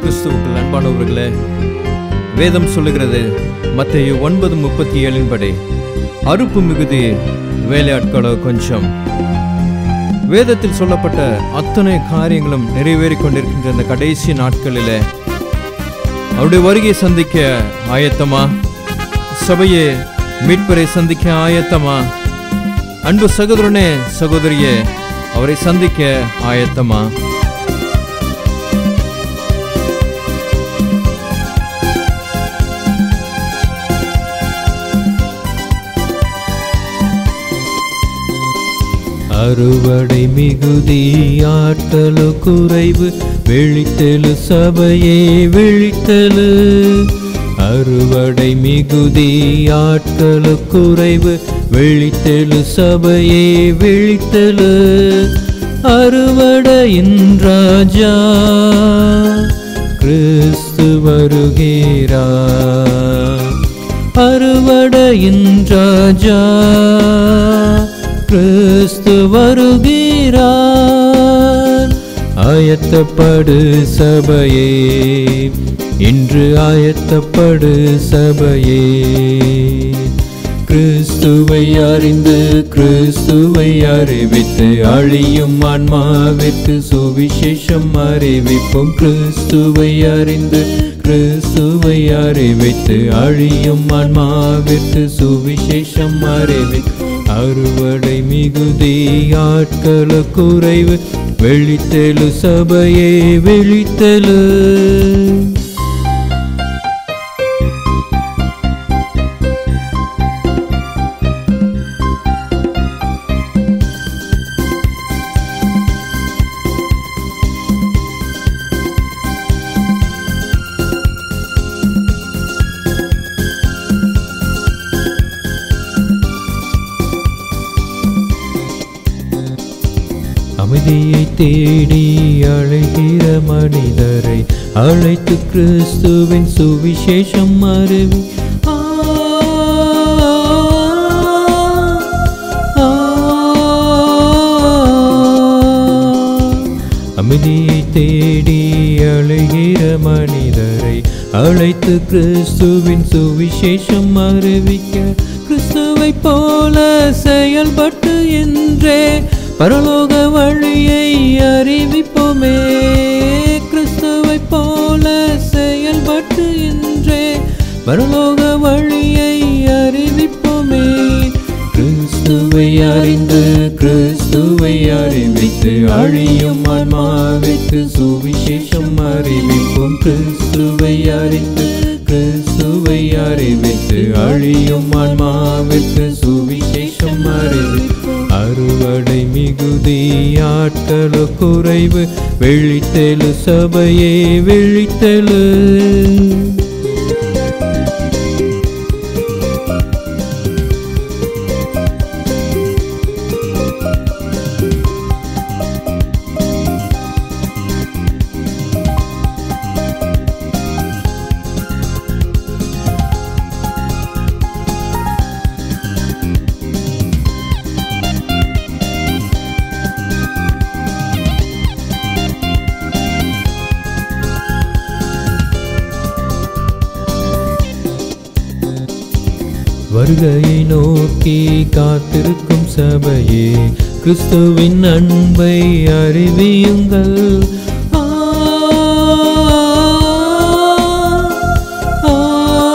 கிறிஸ்துவுக்குள் அன்பானவர்களே வேதம் சொல்லுகிறது மத்தேயு ஒன்பது முப்பத்தி ஏழின் படி அறுப்பு மிகுதி வேலையாட்களோ கொஞ்சம் வேதத்தில் சொல்லப்பட்ட அத்தனை காரியங்களும் நிறைவேறிக் கொண்டிருக்கின்ற இந்த கடைசி நாட்களிலே அவருடைய வருகையை சந்திக்க ஆயத்தமா சபையே மீட்பரை சந்திக்க ஆயத்தமா அன்பு சகோதரனே சகோதரியே அவரை சந்திக்க ஆயத்தமா அறுவடை மிகுதி ஆட்களு குறைவு விழித்தெழு சபையே விழித்தெழு அறுவடை மிகுதி ஆட்களு குறைவு விழித்தெழு சபையே விழித்தெழு அறுவடையின் ராஜா கிறிஸ்து வருகிறார் அறுவடையின் ராஜா கிறிஸ்து வருகிறார் ஆயத்தப்படு சபையே இன்று ஆயத்தப்படு சபையே கிறிஸ்துவை அறிந்து கிறிஸ்துவை அறிவித்து அழியும் ஆன்மாவிற்கு சுவிசேஷம் அறிவிப்போம் கிறிஸ்துவை அறிந்து கிறிஸ்துவை அறிவித்து அழியும் ஆன்மாவிற்கு சுவிசேஷம் அறிவி அறுவடை மிகுதி ஆட்கள குறைவு வெளித்தெழு சபையே வெளித்தெழு அமைதியை தேடி அழைகிற மனிதரை அழைத்து கிறிஸ்துவின் சுவிசேஷம் அறிவி ஆ, ஆ, அமைதியை தேடி அழைகிற மனிதரை அழைத்து கிறிஸ்துவின் சுவிசேஷம் அறிவிக்க கிறிஸ்துவை போல செயல்பட்டு என்றே பரலோக வழியை அறிவிப்போமே கிறிஸ்துவை போல செயல்பட்டு என்றே பரலோக வழியை அறிவிப்போமே கிறிஸ்துவை அறிந்து கிறிஸ்துவை அறிவித்து அழியும் ஆன்மாவிற்கு சுவிசேஷம் அறிவிப்போம் கிறிஸ்துவை அறிந்து கிறிஸ்துவை அறிவித்து அழியும் ஆன்மாவிற்கு சுவிசேஷம் அறிவிப்போம் அறுவடை மிகுதி ஆட்கள குறைவு விழித்தெழு சபையே விழித்தெழு வருகையை நோக்கி காத்திருக்கும் சபையே கிறிஸ்துவின் அன்பை அறிவியுங்கள் ஆ, ஆ,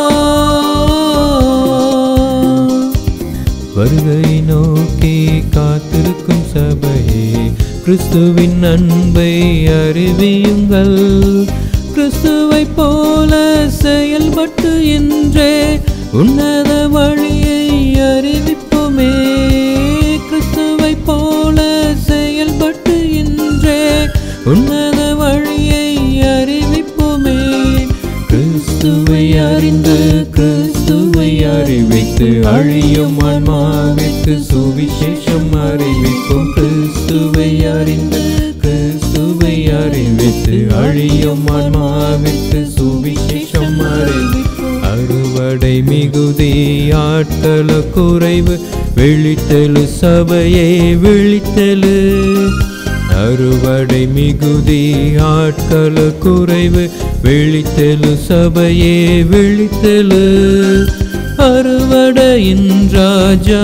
வருகை நோக்கி காத்திருக்கும் சபையே கிறிஸ்துவின் அன்பை அறிவியுங்கள் கிறிஸ்துவை போல செயல்பட்டு என்றே உன்னத வழியை அறிவிப்போமே கிறிஸ்துவை போல செயல்பட்டு என்றே உன்னத வழியை அறிவிப்போமே கிறிஸ்துவை அறிந்து கிறிஸ்துவை அறிவித்து அழியும் ஆன்மாவிற்கு சுவிசேஷம் அறிவிப்போம் கிறிஸ்துவை அறிந்து கிறிஸ்துவை அறிவித்து அழியும் ஆன்மாவிற்கு சுவிசேஷம் அறிவிப்போம் அறுவடை மிகுதி ஆட்கள குறைவு விழித்தெழு சபையே விழித்தெழு அறுவடை மிகுதி ஆட்கள குறைவு விழித்தெழு சபையே விழித்தெழு அறுவடையின் ராஜா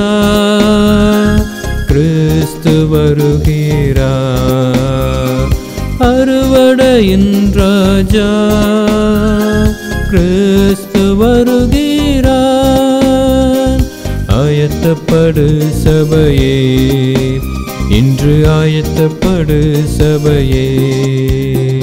கிறிஸ்து வருகிறார் அறுவடையின் ராஜா கிறிஸ்து வருகிறார் ஆயத்தப்படு சபையே இன்று ஆயத்தப்படு சபையே